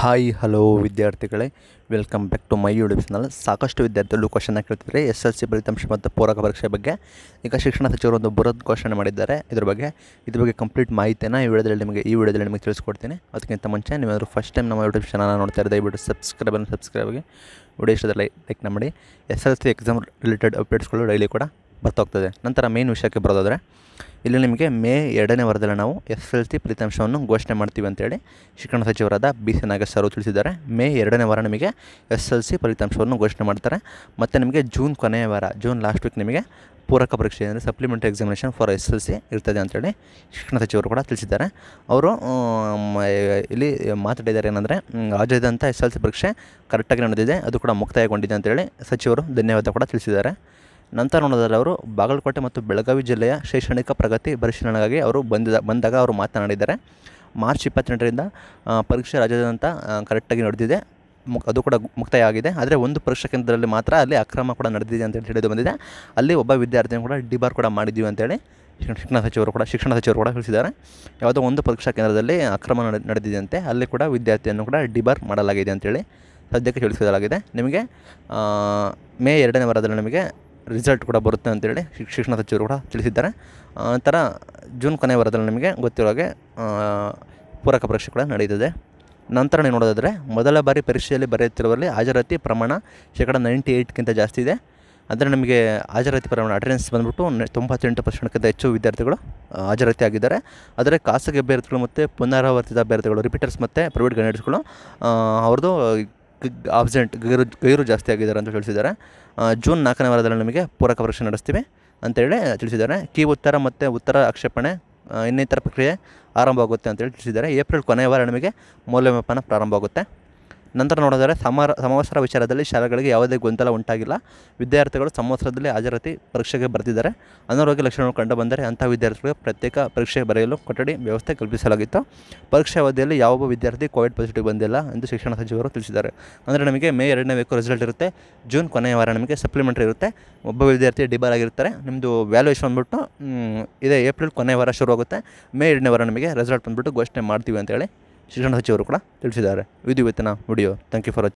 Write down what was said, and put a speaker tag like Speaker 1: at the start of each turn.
Speaker 1: hi hello ವಿದ್ಯಾರ್ಥಿಗಳೇ welcome back to my YouTube channel ಸಾಕಷ್ಟು ವಿದ್ಯಾರ್ಥಿಗಳು ಕ್ವಶನ್ನ ಕೇಳ್ತಿದ್ದಾರೆ ಎಸ್ ಎಲ್ ಸಿ ಫಲಿತಾಂಶ ಮತ್ತು ಪೂರಕ ಪರೀಕ್ಷೆ ಬಗ್ಗೆ ಈಗ ಶಿಕ್ಷಣ ಸಚಿವರು ಒಂದು ಬೃಹತ್ ಘೋಷಣೆ ಮಾಡಿದ್ದಾರೆ ಇದ್ರ ಬಗ್ಗೆ ಇದ್ರ ಬಗ್ಗೆ ಕಂಪ್ಲೀಟ್ ಮಾಹಿತಿನ ಈ ವಿಡಿಯೋದಲ್ಲಿ ನಿಮಗೆ ಈ ವಿಡಿಯೋದಲ್ಲಿ ನಿಮಗೆ ತಿಳಿಸ್ಕೊಡ್ತೀನಿ ಅದಕ್ಕಿಂತ ಮುಂಚೆ ನೀವೇನಾದರೂ ಫಸ್ಟ್ ಟೈಮ್ ನಮ್ಮ ಯೂಟ್ಯೂಬ್ ಚಾನಲ್ ನೋಡ್ತಾ ಇರೋದು ದಯವಿಟ್ಟು ಸಬ್ಸ್ಕ್ರೈಬ್ ಅನ್ನು ಸಬ್ಸ್ಕ್ರೈಬ್ ಆಗಿ ವಿಡಿಯೋ ಇಷ್ಟದಲ್ಲಿ ಲೈಕ್ ಮಾಡಿ S L C exam related ಅಪ್ಡೇಟ್ಸ್ಗಳು ಡೈಲಿ ಕೂಡ ಬರ್ತಾ ಹೋಗ್ತದೆ ನಂತರ ಮೇನ್ ವಿಷಯಕ್ಕೆ ಬರೋದಾದರೆ ಇಲ್ಲಿ ನಿಮಗೆ ಮೇ ಎರಡನೇ ವಾರದಲ್ಲಿ ನಾವು ಎಸ್ ಎಲ್ ಸಿ ಫಲಿತಾಂಶವನ್ನು ಘೋಷಣೆ ಮಾಡ್ತೀವಿ ಅಂತೇಳಿ ಶಿಕ್ಷಣ ಸಚಿವರಾದ ಬಿ ಸಿ ನಾಗೇಶ್ ಅವರು ತಿಳಿಸಿದ್ದಾರೆ ಮೇ ಎರಡನೇ ವಾರ ನಿಮಗೆ ಎಸ್ ಎಲ್ ಸಿ ಫಲಿತಾಂಶವನ್ನು ಘೋಷಣೆ ಮಾಡ್ತಾರೆ ಮತ್ತು ನಿಮಗೆ ಜೂನ್ ಕೊನೆಯ ವಾರ ಜೂನ್ ಲಾಸ್ಟ್ ವೀಕ್ ನಿಮಗೆ ಪೂರಕ ಪರೀಕ್ಷೆ ಅಂದರೆ supplementary examination for S L C ಇರ್ತದೆ ಅಂತೇಳಿ ಶಿಕ್ಷಣ ಸಚಿವರು ಕೂಡ ತಿಳಿಸಿದ್ದಾರೆ ಅವರು ಆಮ್, ಇಲ್ಲಿ ಮಾತಾಡಿದ್ದಾರೆ ಏನಂದರೆ ರಾಜ್ಯಾದ್ಯಂತ ಎಸ್ ಎಲ್ ಸಿ ಪರೀಕ್ಷೆ ಕರೆಕ್ಟಾಗಿ ನಡೆದಿದೆ ಅದು ಕೂಡ ಮುಕ್ತಾಯಗೊಂಡಿದೆ ಅಂತೇಳಿ ಸಚಿವರು ಧನ್ಯವಾದ ಕೂಡ ತಿಳಿಸಿದ್ದಾರೆ ನಂತರ ನೋಡೋದಾದ್ರೆ ಅವರು ಬಾಗಲಕೋಟೆ ಮತ್ತು ಬೆಳಗಾವಿ ಜಿಲ್ಲೆಯ ಶೈಕ್ಷಣಿಕ ಪ್ರಗತಿ ಪರಿಶೀಲನೆಗಾಗಿ ಅವರು ಬಂದಿದ ಬಂದಾಗ ಅವರು ಮಾತನಾಡಿದ್ದಾರೆ ಮಾರ್ಚ್ ಇಪ್ಪತ್ತೆಂಟರಿಂದ ಆ, ಪರೀಕ್ಷೆ ರಾಜ್ಯಾದ್ಯಂತ ಆ, ಕರೆಕ್ಟಾಗಿ ನಡೆದಿದೆ ಮುಕ್ ಅದು ಕೂಡ ಮುಕ್ತಾಯ ಆಗಿದೆ ಆದರೆ ಒಂದು ಪರೀಕ್ಷಾ ಕೇಂದ್ರದಲ್ಲಿ ಮಾತ್ರ ಅಲ್ಲಿ ಅಕ್ರಮ ಕೂಡ ನಡೆದಿದೆ ಅಂತ ತಿಳಿದು ಬಂದಿದೆ ಅಲ್ಲಿ ಒಬ್ಬ ವಿದ್ಯಾರ್ಥಿಯನ್ನು ಕೂಡ ಡಿಬಾರ್ ಕೂಡ ಮಾಡಿದ್ದೀವಿ ಅಂತೇಳಿ ಶಿಕ್ಷಣ ಶಿಕ್ಷಣ ಸಚಿವರು ಕೂಡ ಶಿಕ್ಷಣ ಸಚಿವರು ಕೂಡ ತಿಳಿಸಿದ್ದಾರೆ ಯಾವುದೋ ಒಂದು ಪರೀಕ್ಷಾ ಕೇಂದ್ರದಲ್ಲಿ ಅಕ್ರಮ ನಡೆ ನಡೆದಿದೆಯಂತೆ ಅಲ್ಲಿ ಕೂಡ ವಿದ್ಯಾರ್ಥಿಯನ್ನು ಕೂಡ ಡಿಬಾರ್ ಮಾಡಲಾಗಿದೆ ಅಂತೇಳಿ ಸದ್ಯಕ್ಕೆ ತಿಳಿಸಲಾಗಿದೆ ನಿಮಗೆ ಆ, ಮೇ ಎರಡನೇ ವಾರದಲ್ಲಿ ನಿಮಗೆ ರಿಸಲ್ಟ್ ಕೂಡ ಬರುತ್ತೆ ಅಂತೇಳಿ ಶಿಕ್- ಶಿಕ್ಷಣ ಸಚಿವರು ಕೂಡ ತಿಳಿಸಿದ್ದಾರೆ ಆ, ನಂತರ ಜೂನ್ ಕೊನೆಯ ವಾರದಲ್ಲಿ ನಿಮಗೆ ಗೊತ್ತಿರೋ ಹಾಗೆ ಆ, ಪೂರಕ ಪರೀಕ್ಷೆ ಕೂಡ ನಡೆಯುತ್ತದೆ ನಂತರ ನೀವು ನೋಡೋದಾದರೆ ಮೊದಲ ಬಾರಿ ಪರೀಕ್ಷೆಯಲ್ಲಿ ಬರೆಯುತ್ತಿರುವಲ್ಲಿ ಹಾಜರಾತಿ ಪ್ರಮಾಣ ಶೇಕಡ ನೈಂಟಿ ಏಯ್ಟ್ಗಿಂತ ಜಾಸ್ತಿ ಇದೆ ಅಂದರೆ ನಿಮಗೆ ಹಾಜರಾತಿ ಪ್ರಮಾಣ ಅಟೆಂಡೆನ್ಸ್ ಬಂದ್ಬಿಟ್ಟು ನೆ- ತೊಂಬತ್ತೆಂಟು ಪರ್ಸೆಂಟ್ಗಿಂತ ಹೆಚ್ಚು ವಿದ್ಯಾರ್ಥಿಗಳು ಆ, ಹಾಜರಾತಿ ಆಗಿದ್ದಾರೆ ಆದರೆ ಖಾಸಗಿ ಅಭ್ಯರ್ಥಿಗಳು ಮತ್ತು ಪುನರಾವರ್ತಿತ ಅಭ್ಯರ್ಥಿಗಳು ರಿಪೀಟರ್ಸ್ ಮತ್ತು ಪ್ರೈವೇಟ್ ಕ್ಯಾಂಡಿಡೇಟ್ಸ್ಗಳು ಅವ್ರದ್ದು ಆಬ್ಸೆಂಟ್ ಗೈರು ಗೈರು ಜಾಸ್ತಿ ಆಗಿದ್ದಾರೆ ಅಂತ ತಿಳಿಸಿದ್ದಾರೆ ಆ, ಜೂನ್ ನಾಲ್ಕನೇ ವಾರದಲ್ಲಿ ನಿಮಗೆ ಪೂರಕ ಪರೀಕ್ಷೆ ನಡೆಸ್ತೀವಿ ಅಂತೇಳಿ ತಿಳಿಸಿದ್ದಾರೆ ಕೀ ಉತ್ತರ ಮತ್ತು ಉತ್ತರ ಆಕ್ಷೇಪಣೆ ಆ, ಇನ್ನಿತರ ಪ್ರಕ್ರಿಯೆ ಆರಂಭವಾಗುತ್ತೆ ಅಂತೇಳಿ ತಿಳಿಸಿದ್ದಾರೆ ಏಪ್ರಿಲ್ ಕೊನೆಯ ವಾರ ನಿಮಗೆ ಮೌಲ್ಯಮಾಪನ ಪ್ರಾರಂಭ ಆಗುತ್ತೆ ನಂತರ ನೋಡಿದರೆ ಸಮಾರ ಸಮವಸ್ತ್ರ ವಿಚಾರದಲ್ಲಿ ಶಾಲೆಗಳಿಗೆ ಯಾವುದೇ ಗೊಂದಲ ಉಂಟಾಗಿಲ್ಲ ವಿದ್ಯಾರ್ಥಿಗಳು ಸಂವತ್ಸರದಲ್ಲಿ ಹಾಜರಾತಿ ಪರೀಕ್ಷೆಗೆ ಬರೆದಿದ್ದಾರೆ ಅನಾರೋಗ್ಯ ಲಕ್ಷಣಗಳು ಕಂಡು ಬಂದರೆ ಅಂಥ ವಿದ್ಯಾರ್ಥಿಗಳಿಗೆ ಪ್ರತ್ಯೇಕ ಪರೀಕ್ಷೆ ಬರೆಯಲು ಕೊಠಡಿ ವ್ಯವಸ್ಥೆ ಕಲ್ಪಿಸಲಾಗಿತ್ತು ಪರೀಕ್ಷೆ ಅವಧಿಯಲ್ಲಿ ಯಾವೊಬ್ಬ ವಿದ್ಯಾರ್ಥಿ ಕೋವಿಡ್ ಪಾಸಿಟಿವ್ ಬಂದಿಲ್ಲ ಎಂದು ಶಿಕ್ಷಣ ಸಚಿವರು ತಿಳಿಸಿದ್ದಾರೆ ಅಂದರೆ ನಮಗೆ ಮೇ ಎರಡನೇ ಬೇಕು ರಿಸಲ್ಟ್ ಇರುತ್ತೆ ಜೂನ್ ಕೊನೆಯ ವಾರ ನಿಮಗೆ ಸಪ್ಲಿಮೆಂಟ್ರಿ ಇರುತ್ತೆ ಒಬ್ಬ ವಿದ್ಯಾರ್ಥಿ ಡಿಬಾರ್ ಆಗಿರ್ತಾರೆ ನಿಮ್ಮದು ವ್ಯಾಲ್ಯೂಯೇಷನ್ ಬಂದ್ಬಿಟ್ಟು ಮ್, ಇದೇ ಏಪ್ರಿಲ್ ಕೊನೆಯ ವಾರ ಶುರುವಾಗುತ್ತೆ ಮೇ ಎರಡನೇ ವಾರ ನಿಮಗೆ ರಿಸಲ್ಟ್ ಬಂದ್ಬಿಟ್ಟು ಘೋಷಣೆ ಮಾಡ್ತೀವಿ ಅಂತೇಳಿ ಶಿಕ್ಷಣ ಸಚಿವರು ಕೂಡ ತಿಳಿಸಿದ್ದಾರೆ ಇದು ಇವತ್ತಿನ ವಿಡಿಯೋ ಥ್ಯಾಂಕ್ ಯು ಫಾರ್